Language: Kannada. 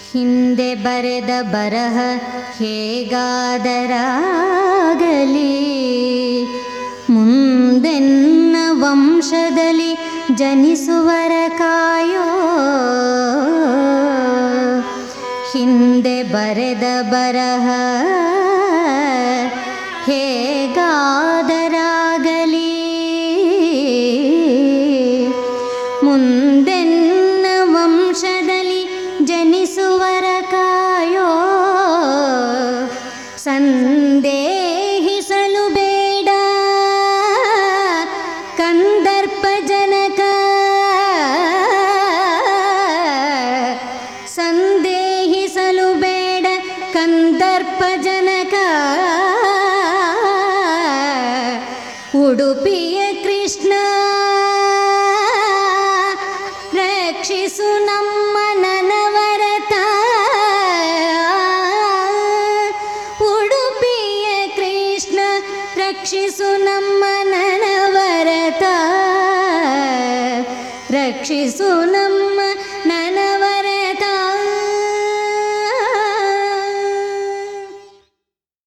ಹಿಂದೆ ಬರೆದ ಬರಹ ಹೇಗಾದರಾಗಲಿ ಮುಂದೆನ್ನ ವಂಶದಲ್ಲಿ ಜನಿಸುವರ ಕಾಯೋ ಹಿಂದೆ ಬರೆದ ಬರಹ ಹೇಗಾದರಾಗಲಿ ಮುಂದೆನ್ನ ವಂಶದಲ್ಲಿ ಜನಿಸುವರ ಕಾಯೋ ಸಂದೇಹಿಸಲು ಬೇಡ ಕಂದರ್ಪ ಜನಕ ಸಂದೇಹಿಸಲು ಬೇಡ ಕಂದರ್ಪ ಜನಕ ಉಡುಪಿಯ ಕೃಷ್ಣ ರಕ್ಷಿಸು ನಮ್ಮ ನನವರತ ಉಡುಪಿಯ ಕೃಷ್ಣ ರಕ್ಷಿಸು ನಮ್ಮ ನನವರತ ರಕ್ಷಿಸು ನಮ್ಮ